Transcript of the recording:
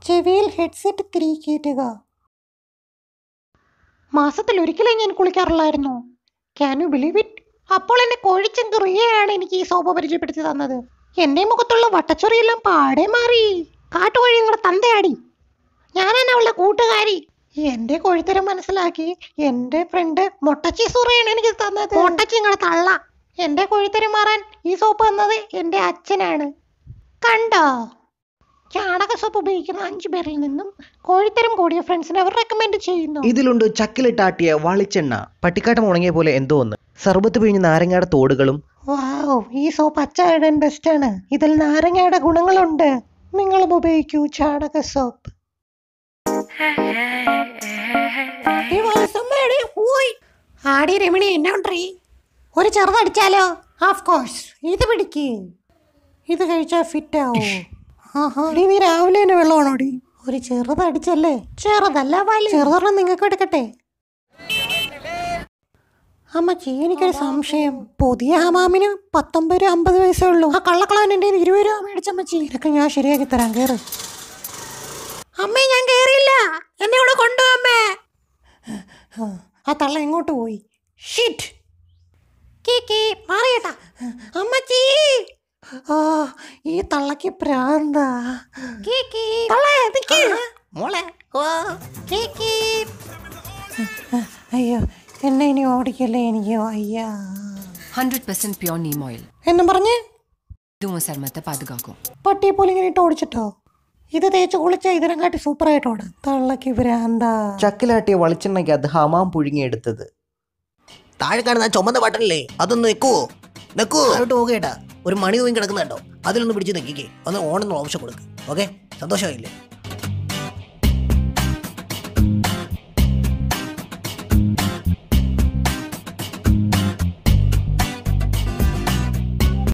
ചെവിയിൽ ഹെഡ്സെറ്റ് തിരികേറ്റുക മാസത്തിൽ ഒരിക്കലേ ഞാൻ കുളിക്കാറുള്ളായിരുന്നു ക്യാൻ യു ബിലീവ് ഇറ്റ് അപ്പോൾ എന്നെ കോഴിച്ചങ്ക് റിയയാണ് എനിക്ക് ഈ സോപ്പ് പരിചയപ്പെടുത്തി തന്നത് എന്റെ മുഖത്തുള്ള വട്ടച്ചൊറിയെല്ലാം പാടെ മാറി കാട്ടുകോഴി നിങ്ങളുടെ തന്തയാടി ഞാനാണ് അവളുടെ കൂട്ടുകാരി എന്റെ കോഴിത്തരം മനസ്സിലാക്കി എന്റെ ഫ്രണ്ട് മൊട്ടച്ചി സുറയാണ് എനിക്ക് തന്നത് മൊട്ടച്ചി നിങ്ങളെ തള്ള എന്റെ കോഴിത്തരം മാറാൻ ഈ സോപ്പ് തന്നത് എന്റെ അച്ഛനാണ് കണ്ടോ ചാണക സോപ്പ് ഉപയോഗിക്കുന്ന അഞ്ചു പേരിൽ നിന്നും കോഴിത്തരം കൂടിയ ഫ്രണ്ട്സിനെ അവർ റെക്കമെൻഡ് ചെയ്യുന്നു ഇതിലുണ്ട് ചക്കിലിട്ടാട്ടിയ വളിച്ചെണ്ണ പട്ടിക്കാട്ടം ഉണങ്ങിയ പോലെ എന്തോ ഒന്ന് സർബത്ത് പിഴിഞ്ഞ് നാരങ്ങയുടെ തോടുകളും വാവ് ഈ സോപ്പ് അച്ചായിടാൻ ബെസ്റ്റ് ആണ് ഇതിൽ നാരങ്ങയുടെ ഗുണങ്ങളുണ്ട് നിങ്ങളും ഉപയോഗിക്കൂ ചാണക സോപ്പ് ആടി രമണി എന്നാ ഉണ്ടീ ഒരു ചെറുതടിച്ചാലോ ഓഫ് കോഴ്സ് ഇത് പിടിക്ക് ഇത് കഴിച്ചാ ഫിറ്റ് ആവോ ആഹാ ഡി നീ രാവിലെ തന്നെ വെള്ളമാണോടി ഒരു ചെറുതടിച്ചല്ലേ ചെറുതല്ല വലിയ ചെറുതൊരെണ്ണം നിങ്ങൾക്ക് എടുക്കട്ടെ അമ്മച്ചി എനിക്കൊരു സംശയം പുതിയ ഹമാമിന് പത്തൊമ്പത് രൂപ അമ്പത് വയസ്സേ ഉള്ളൂ ആ കള്ളക്കളവൻ എൻ്റെ കയ്യിൽ ഇരുപത് രൂപ മേടിച്ചമ്മച്ചി ഇതൊക്കെ ഞാൻ ശരിയാക്കി തരാം കേറ് അമ്മേ ഞാൻ കേറിയില്ല എന്നെ ഇവിടെ കൊണ്ടു അമ്മേ ആ തള്ള എങ്ങോട്ട് പോയി ഷിറ്റ് കീക്കി മാറിയേട്ടാ അമ്മച്ചി ആ ഈ തള്ളക്ക് പ്രാന്ത കീക്കി മോളെ ഓ കീക്കി അയ്യോ എന്നെ ഇനി ഓടിക്കല്ലേ എനിക്ക് അയ്യാ hundred percent pure neem oil എന്നും പറഞ്ഞ് இதுவும் சருமத்தை பாதுகாக்கும் പട്ടിയെ പോലെ ഇങ്ങനെ ഇട്ട് ഓടിച്ചിട്ടോ ഇത് തേച്ച് കുളിച്ച ഇതിനെ കാട്ടി സൂപ്പറായിട്ട് ഓടും തള്ളക്ക് ഭ്രാന്താ ചക്കിലാട്ടിയ വളിച്ചെണ്ണയ്ക്ക് അത് ഹമാം പുഴുങ്ങിയെടുത്തത് താഴെ കാണുന്ന ആ ചുമന്ന ബട്ടണില്ലേ അതൊന്ന് വെക്കുവോ നെക്കുവോ അങ്ങോട്ട് നോക്കേട്ടാ ഒരു മണി തൂങ്ങി കിടക്കുന്നുണ്ടോ അതിലൊന്ന് പിടിച്ച് നെക്കിക്കേ ഒന്ന് ഓണെന്ന് ഓപ്ഷൻ കൊടുക്ക് ഓക്കെ സന്തോഷമായില്ലേ